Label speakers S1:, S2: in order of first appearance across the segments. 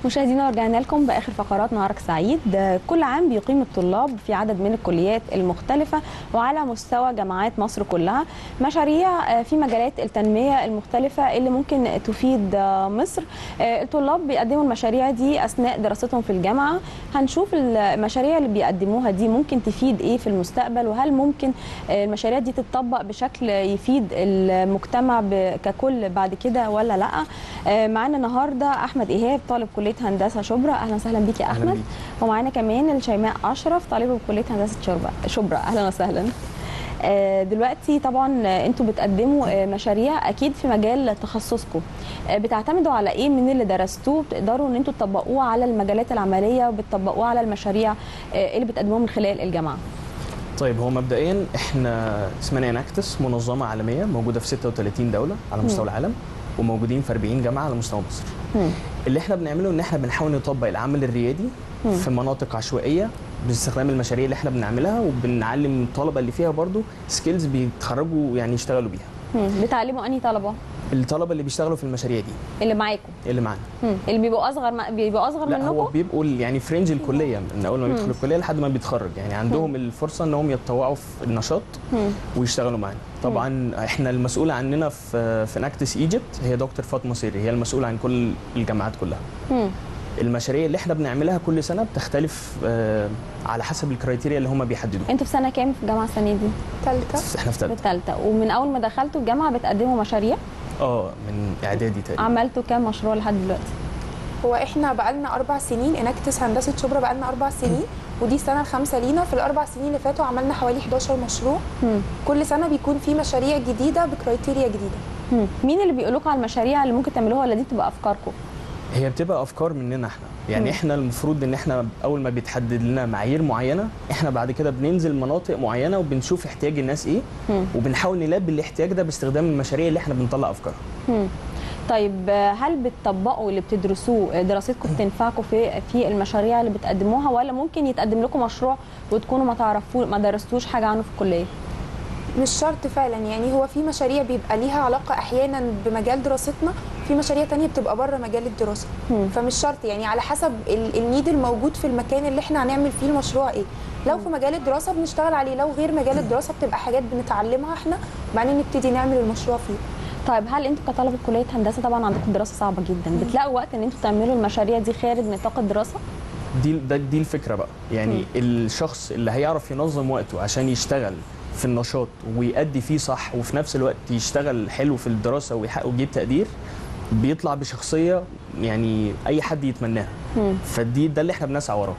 S1: مشاهدينا رجعنا لكم باخر فقرات نهارك سعيد كل عام بيقيم الطلاب في عدد من الكليات المختلفه وعلى مستوى جامعات مصر كلها مشاريع في مجالات التنميه المختلفه اللي ممكن تفيد مصر الطلاب بيقدموا المشاريع دي اثناء دراستهم في الجامعه هنشوف المشاريع اللي بيقدموها دي ممكن تفيد ايه في المستقبل وهل ممكن المشاريع دي تتطبق بشكل يفيد المجتمع ككل بعد كده ولا لا معانا النهارده احمد ايهاب طالب كليه هندسه شبرا اهلا وسهلا بيك يا احمد ومعانا كمان الشيماء اشرف طالبه بكليه هندسه شبرا شبرا اهلا وسهلا دلوقتي طبعا انتوا بتقدموا مشاريع اكيد في مجال تخصصكم بتعتمدوا على ايه من اللي درستوه بتقدروا ان انتوا تطبقوه على المجالات العمليه وبتطبقوه على المشاريع اللي بتقدموها من خلال الجامعه
S2: طيب هو مبدئيا احنا اسمنا اناكتس منظمه عالميه موجوده في 36 دوله على مستوى العالم وموجودين في 40 جامعه على مستوى مصر. مم. اللي احنا بنعمله ان احنا بنحاول نطبق العمل الريادي مم. في مناطق عشوائيه باستخدام المشاريع اللي احنا بنعملها وبنعلم الطلبه اللي فيها برضو سكيلز بيتخرجوا يعني يشتغلوا بيها.
S1: مم. بتعلموا انهي طلبه؟
S2: الطلبه اللي بيشتغلوا في المشاريع دي
S1: اللي معاكم
S2: اللي معانا
S1: اللي بيبقوا اصغر ما... بيبقوا اصغر
S2: لا
S1: منكم
S2: هو بيبقوا يعني فرنج الكليه من اول ما بيدخل الكليه لحد ما بيتخرج يعني عندهم مم. الفرصه انهم يتطوعوا في النشاط مم. ويشتغلوا معانا طبعا مم. احنا المسؤوله عننا في في ناكتس ايجيبت هي دكتور فاطمه سيري هي المسؤوله عن كل الجامعات كلها مم. المشاريع اللي احنا بنعملها كل سنه بتختلف آه على حسب الكرايتيريا اللي هم بيحددوها
S1: انتوا في سنه كام في الجامعه السنه دي
S3: ثالثه
S2: احنا في ثالثه
S1: الثالثه ومن اول ما دخلتوا الجامعه بتقدموا مشاريع
S2: اه من اعدادي تقريبا
S1: عملتوا كام مشروع لحد دلوقتي
S3: هو احنا بقالنا اربع سنين اناكتس هندسه شبرا بقالنا اربع سنين ودي السنه الخامسه لينا في الاربع سنين اللي فاتوا عملنا حوالي 11 مشروع مم. كل سنه بيكون في مشاريع جديده بكرايتيريا جديده
S1: مم. مين اللي بيقول لكم على المشاريع اللي ممكن تعملوها ولا دي بتبقى افكاركم
S2: هي بتبقى افكار مننا احنا يعني مم. احنا المفروض ان احنا اول ما بيتحدد لنا معايير معينه احنا بعد كده بننزل مناطق معينه وبنشوف احتياج الناس ايه مم. وبنحاول نلبي الاحتياج ده باستخدام المشاريع اللي احنا بنطلع افكارها
S1: طيب هل بتطبقوا اللي بتدرسوه دراستكم بتنفعكم في في المشاريع اللي بتقدموها ولا ممكن يتقدم لكم مشروع وتكونوا ما تعرفوش ما درستوش حاجه عنه في الكليه؟
S3: مش شرط فعلا يعني هو في مشاريع بيبقى ليها علاقه احيانا بمجال دراستنا في مشاريع تانية بتبقى بره مجال الدراسه مم. فمش شرط يعني على حسب النيد الموجود في المكان اللي احنا هنعمل فيه المشروع ايه لو في مجال الدراسه بنشتغل عليه لو غير مجال الدراسه بتبقى حاجات بنتعلمها احنا وبعدين نبتدي نعمل المشروع فيه
S1: طيب هل انتوا كطلبه كليه هندسه طبعا عندكم دراسه صعبه جدا بتلاقوا وقت ان انتوا تعملوا المشاريع دي خارج نطاق الدراسه
S2: دي دي الفكره بقى يعني م. الشخص اللي هيعرف ينظم وقته عشان يشتغل في النشاط ويأدي فيه صح وفي نفس الوقت يشتغل حلو في الدراسه ويحقق ويجيب تقدير بيطلع بشخصيه يعني اي حد يتمناها م. فدي ده اللي احنا بنسعى وراه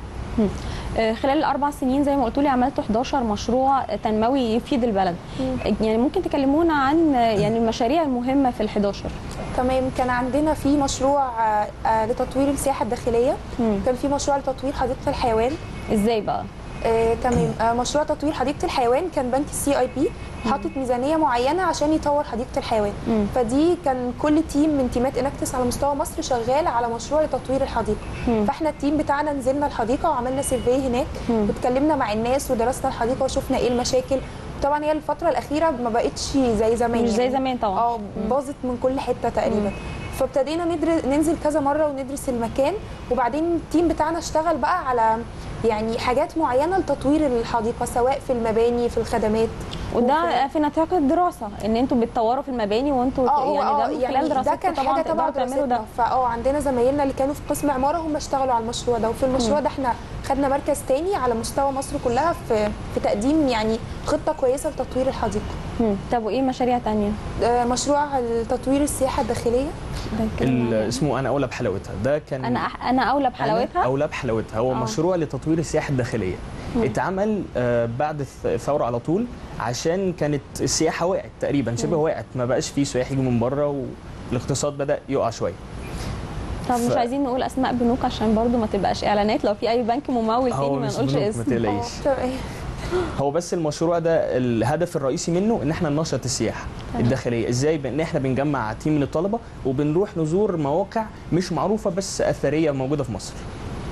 S1: خلال الاربع سنين زي ما قلتوا لي عملتوا 11 مشروع تنموي يفيد البلد مم. يعني ممكن تكلمونا عن يعني المشاريع المهمه في ال11
S3: تمام كان عندنا في مشروع لتطوير السياحه الداخليه مم. كان في مشروع لتطوير حديقه الحيوان
S1: ازاي بقى
S3: آه، تمام آه، مشروع تطوير حديقه الحيوان كان بنك السي اي بي حاطط ميزانيه معينه عشان يطور حديقه الحيوان مم. فدي كان كل تيم من تيمات اناكتس على مستوى مصر شغال على مشروع لتطوير الحديقه مم. فاحنا التيم بتاعنا نزلنا الحديقه وعملنا سيرفي هناك مم. واتكلمنا مع الناس ودرسنا الحديقه وشفنا ايه المشاكل طبعا هي الفتره الاخيره ما بقتش زي زمان
S1: مش زي زمان طبعا
S3: اه باظت من كل حته تقريبا مم. فابتدينا ندرس ننزل كذا مره وندرس المكان وبعدين التيم بتاعنا اشتغل بقى على يعني حاجات معينه لتطوير الحديقه سواء في المباني في الخدمات
S1: وده في نطاق الدراسه ان انتوا بتطوروا في المباني وانتوا
S3: يعني
S1: ده من
S3: يعني
S1: خلال دراستكم
S3: ده كان
S1: طبعا
S3: حاجه تبع
S1: تعملوا ده
S3: فاه عندنا زمايلنا اللي كانوا في قسم عماره هم اشتغلوا على المشروع ده وفي المشروع ده احنا خدنا مركز تاني على مستوى مصر كلها في في تقديم يعني خطه كويسه لتطوير الحديقه
S1: طب وايه مشاريع تانية؟
S3: آه مشروع تطوير السياحه الداخليه
S2: اسمه انا اولى بحلاوتها ده كان
S1: انا أح... انا اولى بحلاوتها
S2: أنا اولى بحلاوتها هو أوه. مشروع لتطوير السياحه الداخليه مم. اتعمل آه بعد الثوره على طول عشان كانت السياحه وقعت تقريبا شبه وقعت ما بقاش في سياح يجوا من بره والاقتصاد بدا يقع شويه
S1: طب ف... مش عايزين نقول اسماء بنوك عشان برضو ما تبقاش اعلانات لو في اي بنك ممول تاني ما نقولش اسم
S2: ما تقلقيش هو بس المشروع ده الهدف الرئيسي منه ان احنا ننشط السياحه الداخليه ازاي بان احنا بنجمع تيم من الطلبه وبنروح نزور مواقع مش معروفه بس اثريه موجوده في مصر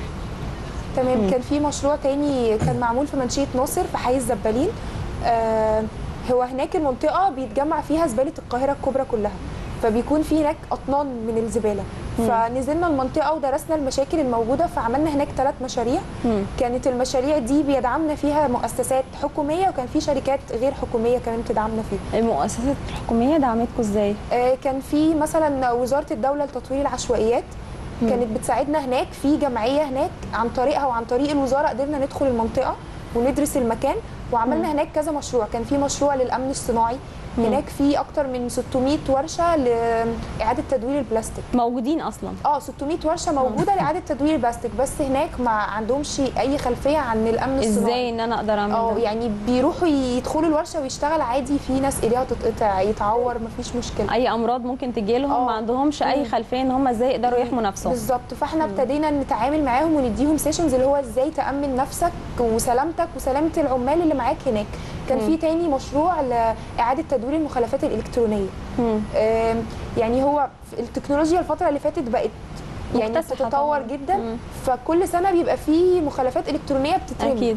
S3: تمام كان في مشروع تاني كان معمول في منشيه ناصر في حي الزبالين آه هو هناك المنطقه بيتجمع فيها زباله القاهره الكبرى كلها فبيكون في هناك اطنان من الزباله فنزلنا المنطقه ودرسنا المشاكل الموجوده فعملنا هناك ثلاث مشاريع
S1: مم.
S3: كانت المشاريع دي بيدعمنا فيها مؤسسات حكوميه وكان في شركات غير حكوميه كمان بتدعمنا فيها
S1: المؤسسات الحكوميه دعمتكم ازاي
S3: آه، كان في مثلا وزاره الدوله لتطوير العشوائيات كانت بتساعدنا هناك في جمعيه هناك عن طريقها وعن طريق الوزاره قدرنا ندخل المنطقه وندرس المكان وعملنا هناك كذا مشروع كان في مشروع للامن الصناعي هناك في اكتر من 600 ورشه لاعاده تدوير البلاستيك
S1: موجودين اصلا
S3: اه 600 ورشه موجوده لاعاده تدوير البلاستيك بس هناك ما عندهمش اي خلفيه عن الامن الصناعي
S1: ازاي ان انا اقدر اعمل
S3: اه
S1: ده
S3: يعني بيروحوا يدخلوا الورشه ويشتغل عادي في ناس ايديها تتقطع يتعور مفيش مشكله
S1: اي امراض ممكن تجي لهم
S3: اه.
S1: ما عندهمش اي
S3: مم.
S1: خلفيه ان هم ازاي يقدروا يحموا نفسهم
S3: بالظبط فاحنا ابتدينا نتعامل معاهم ونديهم سيشنز اللي هو ازاي تامن نفسك وسلامتك وسلامه العمال اللي معاك هناك كان
S1: مم.
S3: في تاني مشروع لاعاده تدوير المخلفات الالكترونيه
S1: مم.
S3: آم، يعني هو التكنولوجيا الفتره اللي فاتت بقت يعني
S1: مكتسحة
S3: بتتطور
S1: طبعاً.
S3: جدا
S1: مم.
S3: فكل سنه بيبقى فيه مخلفات الكترونيه بتترمي
S1: اكيد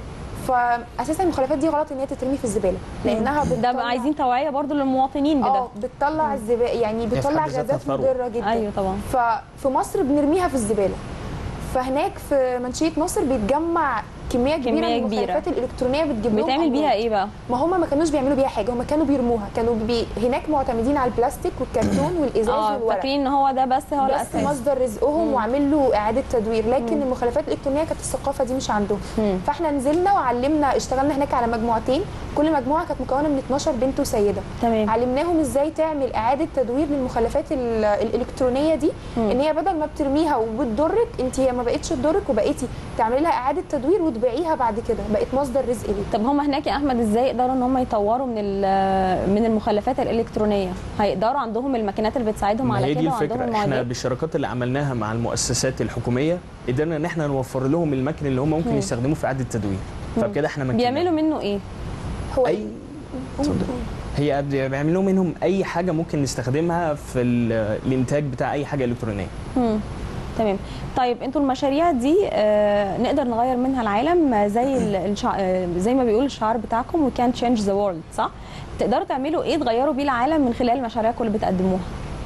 S3: فاساسا المخلفات دي غلط ان هي تترمي في الزباله لانها
S1: ده
S3: بتطلع
S1: بقى عايزين توعيه برضو للمواطنين بده
S3: اه بتطلع الزباله يعني
S2: في
S3: بتطلع
S2: حد ذاتها
S3: غازات
S2: ثروة.
S3: مضره جدا
S1: ايوه طبعا
S3: ففي مصر بنرميها في الزباله فهناك في منشيه نصر بيتجمع كميه كبيره
S1: كمية
S3: من
S1: كبيرة.
S3: المخلفات الالكترونيه بتجيب لهم
S1: بتعمل بيها
S3: أمراض.
S1: ايه بقى
S3: ما هم ما كانوش بيعملوا بيها حاجه هم كانوا بيرموها كانوا بي... هناك معتمدين على البلاستيك والكرتون والازاز
S1: اه
S3: والورق
S1: فاكرين ان هو ده بس هو
S3: بس
S1: الاساس
S3: مصدر رزقهم
S1: مم.
S3: وعامل له اعاده تدوير لكن المخلفات الالكترونيه كانت الثقافه دي مش عندهم
S1: مم.
S3: فاحنا نزلنا وعلمنا اشتغلنا هناك على مجموعتين كل مجموعه كانت مكونه من 12 بنت وسيده
S1: تمام
S3: علمناهم ازاي تعمل اعاده تدوير للمخلفات ال- الالكترونيه دي
S1: مم.
S3: ان هي بدل ما بترميها وبتضرك انت هي ما بقتش تضرك وبقيتي تعملي لها اعاده تدوير وتبيعيها بعد كده بقت مصدر رزق ليك
S1: طب هم هناك يا احمد ازاي يقدروا ان هم يطوروا من ال- من المخلفات الالكترونيه هيقدروا عندهم الماكينات اللي بتساعدهم
S2: ما
S1: على
S2: هي
S1: كده
S2: دي
S1: وعندهم
S2: الفكره احنا
S1: المعدات
S2: بالشراكات اللي عملناها مع المؤسسات الحكوميه قدرنا ان احنا نوفر لهم المكن اللي هم ممكن
S1: مم.
S2: يستخدموه في اعاده التدوير فبكده احنا مكننا.
S1: بيعملوا منه ايه
S3: هو
S2: اي اتفضل. هي بيعملوا منهم اي حاجه ممكن نستخدمها في ال- الانتاج بتاع اي حاجه الكترونيه
S1: مم. تمام طيب انتوا المشاريع دي آه نقدر نغير منها العالم آه، زي ال- الشع... آه زي ما بيقول الشعار بتاعكم we can change the world صح تقدروا تعملوا ايه تغيروا بيه العالم من خلال مشاريعكم اللي بتقدموها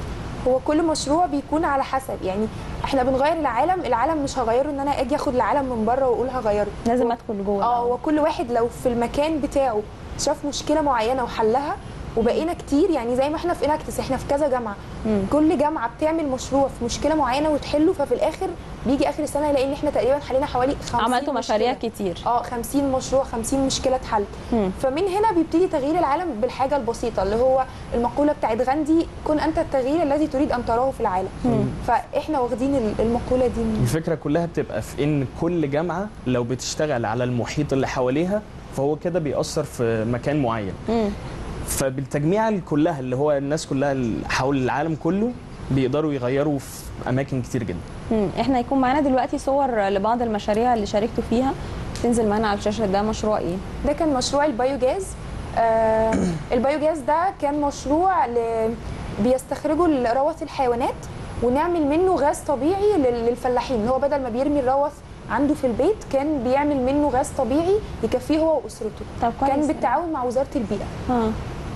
S3: هو كل مشروع بيكون على حسب يعني احنا بنغير العالم العالم مش هغيره ان انا اجي اخد العالم من بره واقول هغيره
S1: لازم
S3: هو-
S1: ادخل جوه
S3: اه
S1: الأول.
S3: وكل واحد لو في المكان بتاعه شاف مشكله معينه وحلها وبقينا كتير يعني زي ما احنا في اناكتس احنا في كذا جامعه
S1: مم.
S3: كل جامعه بتعمل مشروع في مشكله معينه وتحله ففي الاخر بيجي اخر السنه يلاقي ان احنا تقريبا حلينا حوالي 50
S1: عملتوا مشاريع
S3: مشكلة.
S1: كتير
S3: اه 50 مشروع 50 مشكله اتحلت
S1: مم.
S3: فمن هنا بيبتدي تغيير العالم بالحاجه البسيطه اللي هو المقوله بتاعت غاندي كن انت التغيير الذي تريد ان تراه في العالم
S1: مم.
S3: فاحنا واخدين ال- المقوله دي من
S2: الفكره كلها بتبقى في ان كل جامعه لو بتشتغل على المحيط اللي حواليها فهو كده بيأثر في مكان معين
S1: مم.
S2: فبالتجميع كلها اللي هو الناس كلها اللي حول العالم كله بيقدروا يغيروا في اماكن كتير جدا
S1: مم. احنا هيكون معانا دلوقتي صور لبعض المشاريع اللي شاركتوا فيها تنزل معانا على الشاشه ده مشروع ايه
S3: ده كان مشروع البيوجاز آه البيوجاز ده كان مشروع ل... بيستخرجوا روث الحيوانات ونعمل منه غاز طبيعي لل- للفلاحين اللي هو بدل ما بيرمي الروث عنده في البيت كان بيعمل منه غاز طبيعي يكفيه هو واسرته
S1: طب كويس
S3: كان بالتعاون مع وزاره البيئه
S1: اه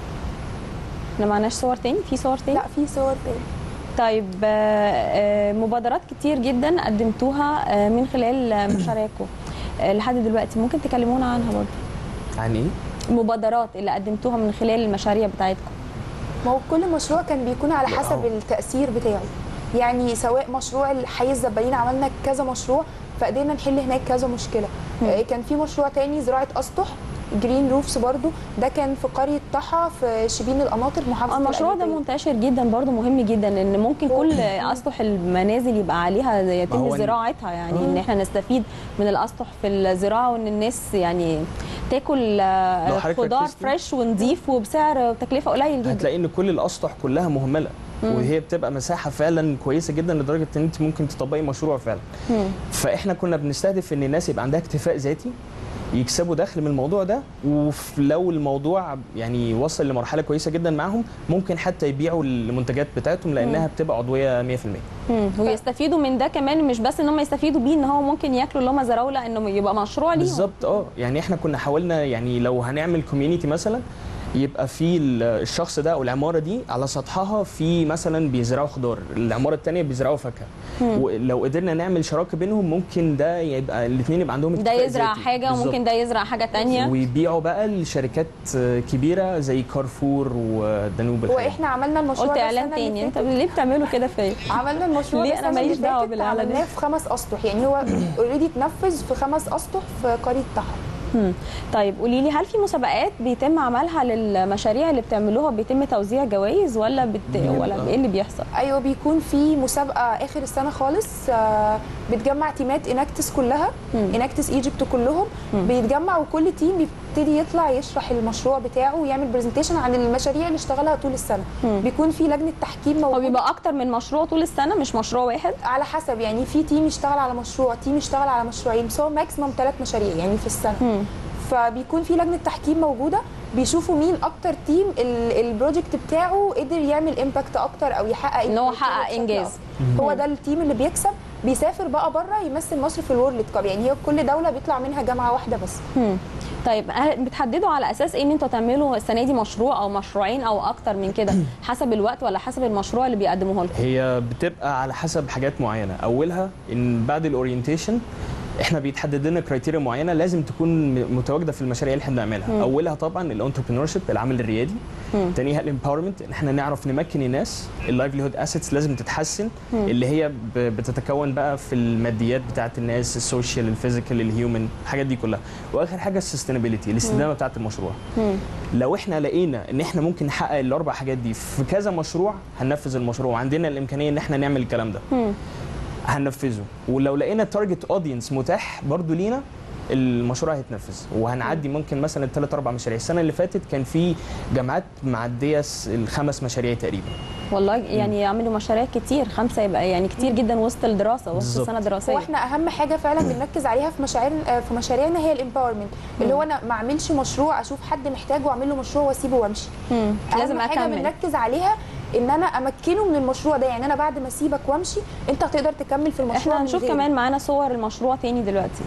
S1: احنا معناش صور تاني في صور تاني
S3: لا في صور تاني
S1: طيب آه، آه، مبادرات كتير جدا قدمتوها آه، من خلال آه، مشاريعكم آه، لحد دلوقتي ممكن تكلمونا عنها برضه
S2: يعني ايه؟
S1: المبادرات اللي قدمتوها من خلال المشاريع بتاعتكم
S3: ما هو كل مشروع كان بيكون على
S2: لا،
S3: حسب
S2: هو-
S3: التأثير بتاعه يعني سواء مشروع الحي الزبالين عملنا كذا مشروع فقدرنا نحل هناك كذا مشكلة
S1: مم.
S3: آه، كان في مشروع تاني زراعة أسطح جرين روفس برضو ده كان في قرية طحا في شبين القناطر محافظة
S1: المشروع ده
S3: القليوبية.
S1: منتشر جدا برضه مهم جدا ان ممكن كل اسطح المنازل يبقى عليها يتم
S2: هو ال-
S1: زراعتها يعني
S3: مم.
S1: ان احنا نستفيد من الاسطح في الزراعه وان الناس يعني تاكل آه،
S2: لو حضرتك
S1: خضار
S2: ركزتي-
S1: فريش ونضيف وبسعر تكلفه قليل جدا
S2: هتلاقي ان كل الاسطح كلها مهمله
S1: مم.
S2: وهي بتبقى مساحه فعلا كويسه جدا لدرجه ان انت ممكن تطبقي مشروع فعلا
S1: مم.
S2: فاحنا كنا بنستهدف ان الناس يبقى عندها اكتفاء ذاتي يكسبوا دخل من الموضوع ده ولو الموضوع يعني وصل لمرحله كويسه جدا معاهم ممكن حتى يبيعوا المنتجات بتاعتهم لانها بتبقى عضويه 100%
S1: مم. ويستفيدوا من ده كمان مش بس ان هم يستفيدوا بيه ان هو ممكن ياكلوا اللي هم زرعوه لا انه يبقى مشروع ليهم
S2: بالظبط اه يعني احنا كنا حاولنا يعني لو هنعمل كوميونتي مثلا يبقى في ال- الشخص ده او العماره دي على سطحها في مثلا بيزرعوا خضار العماره الثانيه بيزرعوا فاكهه ولو قدرنا نعمل شراكه بينهم ممكن ده يبقى الاثنين يبقى عندهم
S1: ده
S2: اتفاق
S1: يزرع
S2: ذاتي.
S1: حاجه
S2: بالظبط.
S1: وممكن ده يزرع حاجه تانية
S2: ويبيعوا بقى لشركات كبيره زي كارفور ودانوب الحقيقة.
S3: واحنا عملنا المشروع
S1: قلت
S3: ده
S1: اعلان
S3: السنة اللي
S1: تاني انت
S3: فاتت.
S1: ليه بتعملوا كده فيا
S3: عملنا المشروع
S1: ليه
S3: ده
S1: أنا
S3: السنة
S1: ماليش
S3: اللي
S1: دعوة
S3: فاتت
S1: بالإعلانات؟
S3: عملناه في خمس اسطح يعني هو اوريدي اتنفذ في خمس اسطح في قريه طحن
S1: مم. طيب قولي لي هل في مسابقات بيتم عملها للمشاريع اللي بتعملوها بيتم توزيع جوائز ولا بت... ولا ايه اللي بيحصل؟
S3: ايوه بيكون في مسابقه اخر السنه خالص آه، بتجمع تيمات اناكتس كلها
S1: مم.
S3: اناكتس ايجيبت كلهم بيتجمع وكل تيم بيبتدي يطلع يشرح المشروع بتاعه ويعمل برزنتيشن عن المشاريع اللي اشتغلها طول السنه
S1: مم.
S3: بيكون في لجنه تحكيم
S1: هو
S3: موجوده
S1: بيبقى اكتر من مشروع طول السنه مش مشروع واحد
S3: على حسب يعني في تيم يشتغل على مشروع تيم يشتغل على مشروعين بس هو ماكسيموم ثلاث مشاريع يعني في السنه
S1: مم.
S3: فبيكون في لجنه تحكيم موجوده بيشوفوا مين اكتر تيم ال- البروجكت بتاعه قدر يعمل امباكت اكتر او يحقق
S1: إن هو
S3: impact
S1: حقق
S3: بشكل
S1: إنجاز.
S3: أكبر. هو ده التيم اللي بيكسب بيسافر بقى بره يمثل مصر في الورلد كاب يعني هي كل دوله بيطلع منها جامعه واحده بس
S1: مم. طيب هل بتحددوا على اساس ايه ان انتوا تعملوا السنه دي مشروع او مشروعين او اكتر من كده حسب الوقت ولا حسب المشروع اللي بيقدموه لكم؟
S2: هي بتبقى على حسب حاجات معينه اولها ان بعد الاورينتيشن احنا بيتحدد لنا كرايتيريا معينه لازم تكون م- متواجده في المشاريع اللي احنا بنعملها اولها طبعا الانتربرينور شيب العمل الريادي تانيها الامباورمنت ان احنا نعرف نمكن الناس اللايفليهود اسيتس لازم تتحسن اللي هي ب- بتتكون بقى في الماديات بتاعه الناس السوشيال الفيزيكال الهيومن الحاجات دي كلها واخر حاجه السستينابيلتي الاستدامه بتاعه المشروع
S1: مم.
S2: لو احنا لقينا ان احنا ممكن نحقق الاربع حاجات دي في كذا مشروع هننفذ المشروع وعندنا الامكانيه ان احنا نعمل الكلام ده
S1: مم.
S2: هننفذه ولو لقينا تارجت اودينس متاح برضو لينا المشروع هيتنفذ وهنعدي ممكن مثلا ثلاث اربع مشاريع السنه اللي فاتت كان في جامعات معديه س- الخمس مشاريع تقريبا
S1: والله يعني يعملوا مشاريع كتير خمسه يبقى يعني كتير جدا وسط الدراسه وسط
S2: بالظبط.
S1: السنه
S3: هو
S1: الدراسيه
S3: احنا اهم حاجه فعلا بنركز عليها في مشاريع في مشاريعنا هي الامباورمنت اللي هو انا ما اعملش مشروع اشوف حد محتاجه واعمل له مشروع واسيبه وامشي
S1: مم. لازم
S3: اهم حاجه
S1: اكمل
S3: بنركز عليها ان انا امكنه من المشروع ده يعني انا بعد ما اسيبك وامشي انت هتقدر تكمل في المشروع
S1: احنا
S3: من
S1: هنشوف
S3: غيري.
S1: كمان معانا صور المشروع تاني دلوقتي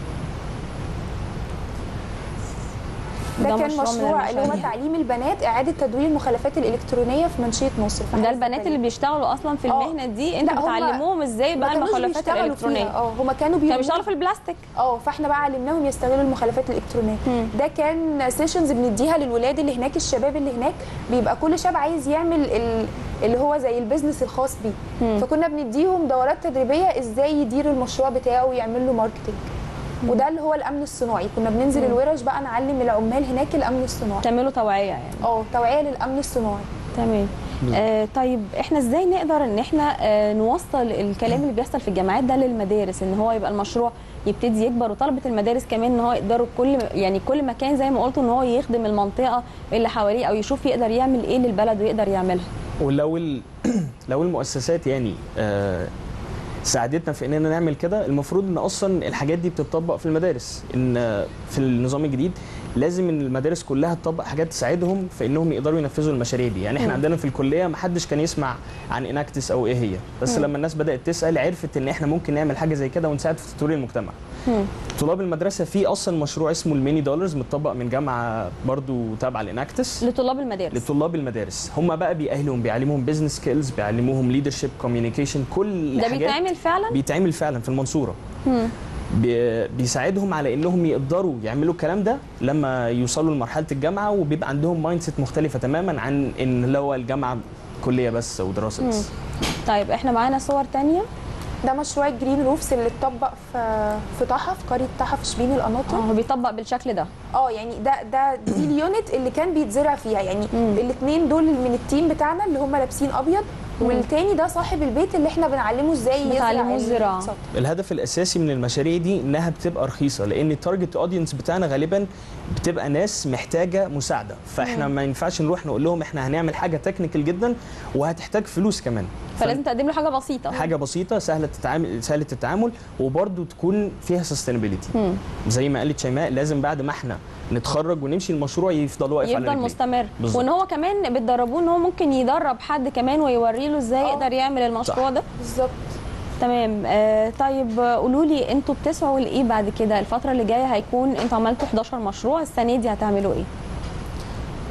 S3: ده,
S1: ده
S3: كان
S1: مشروع من
S3: مشروع اللي هو
S1: المشاريع.
S3: تعليم البنات اعاده تدوير المخلفات الالكترونيه في منشيه نصر في
S1: ده
S3: حي
S1: البنات
S3: الزبالين.
S1: اللي بيشتغلوا اصلا في
S3: آه.
S1: المهنه دي انتوا
S3: لا، هم
S1: بتعلموهم ازاي
S3: ما
S1: بقى
S3: كانوش
S1: المخلفات
S3: بيشتغلوا فيها.
S1: الالكترونيه
S3: اه هما كانوا
S1: كانوا
S3: بيرموا
S1: بيشتغلوا في البلاستيك
S3: اه فاحنا بقى علمناهم يستغلوا المخلفات الالكترونيه
S1: مم.
S3: ده كان سيشنز بنديها للولاد اللي هناك الشباب اللي هناك بيبقى كل شاب عايز يعمل ال... اللي هو زي البيزنس الخاص بيه
S1: مم.
S3: فكنا بنديهم دورات تدريبيه ازاي يدير المشروع بتاعه ويعمل له ماركتنج وده اللي هو الامن الصناعي كنا بننزل الورش بقى نعلم العمال هناك الامن الصناعي
S1: تعملوا توعيه يعني
S3: اه توعيه للامن الصناعي
S1: تمام آه طيب احنا ازاي نقدر ان احنا آه نوصل الكلام اللي بيحصل في الجامعات ده للمدارس ان هو يبقى المشروع يبتدي يكبر وطلبه المدارس كمان ان هو يقدروا كل يعني كل مكان زي ما قلتوا ان هو يخدم المنطقه اللي حواليه او يشوف يقدر يعمل ايه للبلد ويقدر يعملها
S2: ولو ال... لو المؤسسات يعني آه ساعدتنا في اننا نعمل كده المفروض ان اصلا الحاجات دي بتطبق في المدارس ان آه، في النظام الجديد لازم ان المدارس كلها تطبق حاجات تساعدهم في انهم يقدروا ينفذوا المشاريع دي يعني احنا
S1: مم.
S2: عندنا في الكليه ما حدش كان يسمع عن اناكتس او ايه هي بس
S1: مم.
S2: لما الناس بدات تسال عرفت ان احنا ممكن نعمل حاجه زي كده ونساعد في تطوير المجتمع
S1: مم.
S2: طلاب المدرسه في اصلا مشروع اسمه الميني دولارز متطبق من جامعه برضو تابعه لاناكتس
S1: لطلاب المدارس
S2: لطلاب المدارس هم بقى بيأهلهم بيعلموهم بزنس سكيلز بيعلموهم ليدرشيب كوميونيكيشن كل
S1: ده
S2: حاجات
S1: بيتعمل فعلا
S2: بيتعمل فعلا في المنصوره
S1: مم.
S2: بي- بيساعدهم على انهم يقدروا يعملوا الكلام ده لما يوصلوا لمرحله الجامعه وبيبقى عندهم مايند سيت مختلفه تماما عن ان اللي هو الجامعه كليه بس ودراسه بس
S1: طيب احنا معانا صور تانية
S3: ده مشروع الجرين روفس اللي اتطبق في في طحا في قريه طحا في شبين القناطر
S1: اه هو بيطبق بالشكل ده
S3: اه يعني ده ده دي اليونت اللي كان بيتزرع فيها يعني
S1: مم.
S3: الاثنين دول من التيم بتاعنا اللي هم لابسين ابيض والتاني ده صاحب البيت اللي احنا بنعلمه ازاي يزرع
S1: بتعلموه الزراعة.
S3: السطح.
S2: الهدف الاساسي من المشاريع دي انها بتبقى رخيصه لان التارجت اودينس بتاعنا غالبا بتبقى ناس محتاجه مساعده فاحنا ما ينفعش نروح نقول لهم احنا هنعمل حاجه تكنيكال جدا وهتحتاج فلوس كمان
S1: فلازم تقدم له حاجه بسيطه
S2: حاجه بسيطه سهله التعامل سهله التعامل وبرده تكون فيها سستينابيلتي
S1: مم.
S2: زي ما قالت شيماء لازم بعد ما احنا نتخرج ونمشي المشروع يفضل واقف على
S1: يفضل
S2: رجليه
S1: مستمر
S2: بالظبط.
S1: وان هو كمان بتدربوه ان هو ممكن يدرب حد كمان ويوري له ازاي
S3: اه.
S1: يقدر يعمل المشروع
S2: صح.
S1: ده
S3: بالظبط
S1: تمام آه طيب آه، قولوا لي انتوا بتسعوا لايه بعد كده الفتره اللي جايه هيكون انتوا عملتوا 11 مشروع السنه دي هتعملوا ايه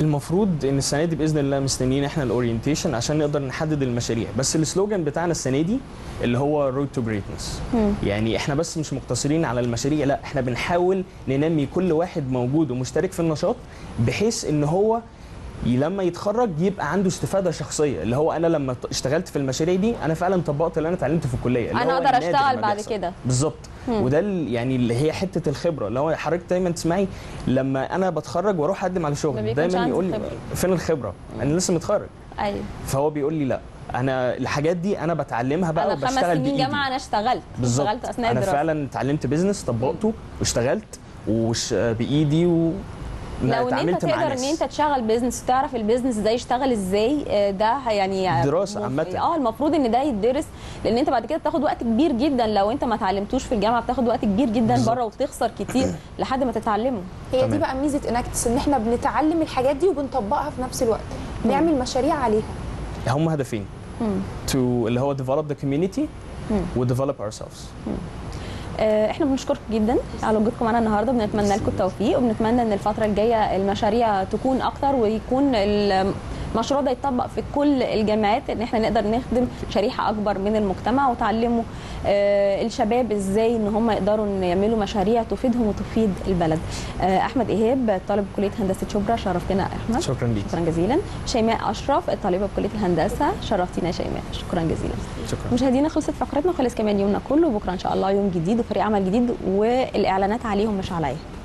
S2: المفروض ان السنه دي باذن الله مستنيين احنا الاورينتيشن عشان نقدر نحدد المشاريع بس السلوجان بتاعنا السنه دي اللي هو رود تو جريتنس يعني احنا بس مش مقتصرين على المشاريع لا احنا بنحاول ننمي كل واحد موجود ومشترك في النشاط بحيث ان هو ي- لما يتخرج يبقى عنده استفاده شخصيه اللي هو انا لما ط- اشتغلت في المشاريع دي انا فعلا طبقت اللي انا اتعلمته في الكليه اللي
S1: أنا
S2: هو
S1: أقدر
S2: النادر
S1: أشتغل
S2: ما
S1: بعد
S2: بيحصل.
S1: كده.
S2: بالظبط وده ال- يعني اللي هي حته الخبره اللي هو حضرتك دايما تسمعي لما انا بتخرج واروح اقدم على
S1: ما
S2: شغل
S1: بيكونش
S2: دايما
S1: عندي
S2: يقول لي
S1: خبرة.
S2: فين الخبره انا لسه متخرج
S1: ايوه
S2: فهو بيقول لي لا انا الحاجات دي انا بتعلمها بقى
S1: انا خمس
S2: وبشتغل
S1: سنين
S2: بايدي
S1: جامعه انا اشتغلت
S2: بالظبط
S1: اشتغلت اثناء
S2: انا
S1: الدراسه
S2: فعلا اتعلمت بيزنس طبقته واشتغلت وش بايدي و لا،
S1: لو ان انت
S2: اتعاملت مع
S1: تقدر ان
S2: ناس.
S1: انت تشتغل بيزنس وتعرف البيزنس ده يشتغل ازاي آه، ده ه- يعني
S2: دراسة
S1: مف-
S2: عامة.
S1: اه المفروض ان ده يتدرس لان انت بعد كده بتاخد وقت كبير جدا لو انت ما اتعلمتوش في الجامعه بتاخد وقت كبير جدا
S2: بالظبط.
S1: بره وتخسر كتير لحد ما تتعلمه
S3: هي دي
S2: تمام.
S3: بقى ميزه اناكتس ان احنا بنتعلم الحاجات دي وبنطبقها في نفس الوقت نعمل مشاريع عليها
S2: هم هدفين to اللي هو develop the community و develop ourselves
S1: آه، احنا بنشكركم جدا على وجودكم معانا النهارده بنتمنى لكم التوفيق وبنتمنى ان الفتره الجايه المشاريع تكون اكتر ويكون المشروع ده يتطبق في كل الجامعات ان احنا نقدر نخدم شريحه اكبر من المجتمع وتعلموا آه، الشباب ازاي ان هم يقدروا ان يعملوا مشاريع تفيدهم وتفيد البلد آه، احمد ايهاب طالب كليه هندسه شبرا شرفتنا يا احمد
S2: شكرا ليك
S1: شكرا جزيلا شيماء اشرف الطالبه بكليه الهندسه شرفتينا يا شيماء شكرا جزيلا
S2: شكرا
S1: مشاهدينا خلصت فقرتنا خلص كمان يومنا كله بكره ان شاء الله يوم جديد وفريق عمل جديد والاعلانات عليهم مش عليا